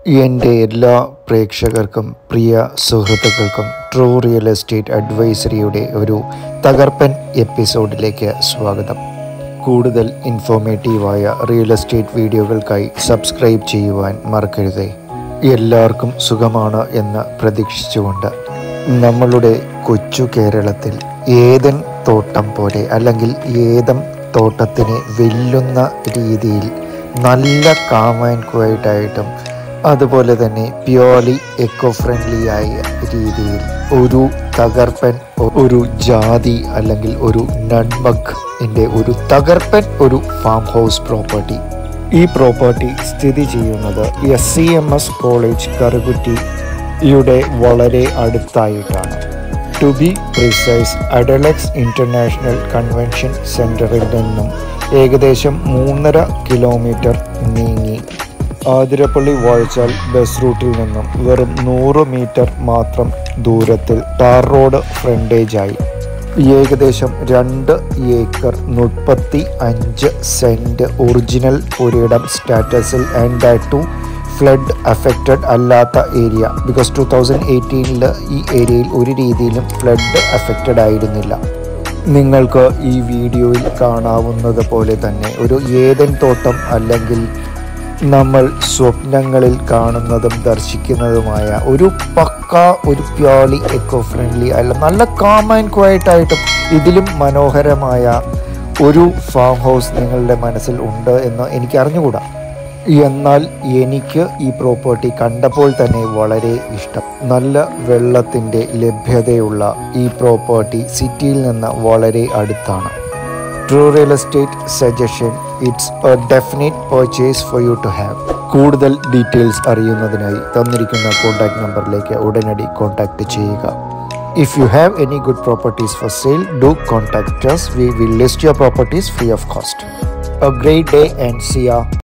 എൻ്റെ എല്ലാ പ്രേക്ഷകർക്കും പ്രിയ സുഹൃത്തുക്കൾക്കും ട്രൂ റിയൽ എസ്റ്റേറ്റ് അഡ്വൈസറിയുടെ ഒരു തകർപ്പൻ എപ്പിസോഡിലേക്ക് സ്വാഗതം കൂടുതൽ ഇൻഫോർമേറ്റീവായ റിയൽ എസ്റ്റേറ്റ് വീഡിയോകൾക്കായി സബ്സ്ക്രൈബ് ചെയ്യുവാൻ മറക്കരുതേ എല്ലാവർക്കും സുഖമാണ് എന്ന് പ്രതീക്ഷിച്ചുകൊണ്ട് നമ്മളുടെ കൊച്ചു കേരളത്തിൽ ഏതൻ തോട്ടം പോലെ അല്ലെങ്കിൽ ഏതം തോട്ടത്തിനെ വെല്ലുന്ന രീതിയിൽ നല്ല കാം ആൻഡ് ക്വയറ്റായിട്ടും അതുപോലെ തന്നെ പ്യോർലി എക്കോ ഫ്രണ്ട്ലി ആയ രീതിയിൽ ഒരു തകർപ്പൻ ഒരു ജാതി അല്ലെങ്കിൽ ഒരു നട്മഗ് ൻ്റെ ഒരു തകർപ്പൻ ഒരു ഫാം ഹൗസ് പ്രോപ്പർട്ടി ഈ പ്രോപ്പർട്ടി സ്ഥിതി ചെയ്യുന്നത് S C M S college കറുകുറ്റിയുടെ വളരെ അടുത്തായിട്ടാണ് to be precise Adlux international convention സെൻറ്ററിൽ നിന്നും ഏകദേശം മൂന്നര കിലോമീറ്റർ നീങ്ങി ആതിരപ്പള്ളി വാഴച്ചാൽ ബസ് റൂട്ടിൽ നിന്നും വെറും നൂറ് മീറ്റർ മാത്രം ദൂരത്തിൽ ടാർ റോഡ് ഫ്രണ്ടേജായി ഏകദേശം രണ്ട് ഏക്കർ മുപ്പത്തി അഞ്ച് സെൻറ്റ് ഒറിജിനൽ പുരയിടം സ്റ്റാറ്റസിൽ and that too flood affected അല്ലാത്ത ഏരിയ ബിക്കോസ് ടു തൗസൻഡ് എയ്റ്റീനിൽ ഈ ഏരിയയിൽ ഒരു രീതിയിലും ഫ്ലഡ് അഫക്റ്റഡ് ആയിരുന്നില്ല നിങ്ങൾക്ക് ഈ വീഡിയോയിൽ കാണാവുന്നത് പോലെ തന്നെ ഒരു ഏതൻ തോട്ടം അല്ലെങ്കിൽ നമ്മൾ സ്വപ്നങ്ങളിൽ കാണുന്നതും ദർശിക്കുന്നതുമായ ഒരു പക്ക ഒരു പ്യോർലി എക്കോ ഫ്രണ്ട്ലി അല്ല നല്ല കാം ആൻഡ് ക്വയറ്റായിട്ടും ഇതിലും മനോഹരമായ ഒരു ഫാം ഹൗസ് നിങ്ങളുടെ മനസ്സിൽ ഉണ്ട് എന്ന് എനിക്ക് അറിഞ്ഞുകൂടാ എന്നാൽ എനിക്ക് ഈ പ്രോപ്പർട്ടി കണ്ടപ്പോൾ തന്നെ വളരെ ഇഷ്ടം നല്ല വെള്ളത്തിൻ്റെ ലഭ്യതയുള്ള ഈ പ്രോപ്പർട്ടി സിറ്റിയിൽ നിന്ന് വളരെ അടുത്താണ് true real estate suggestion it's a definite purchase for you to have കൂടുതൽ ഡീറ്റെയിൽസ് അറിയുന്നതിനായി തന്നിരിക്കുന്ന കോൺടാക്ട് നമ്പറിലേക്ക് ഉടനടി കോൺടാക്ട് ചെയ്യുക if you have any good properties for sale do contact us we will list your properties free of cost a great day and Siya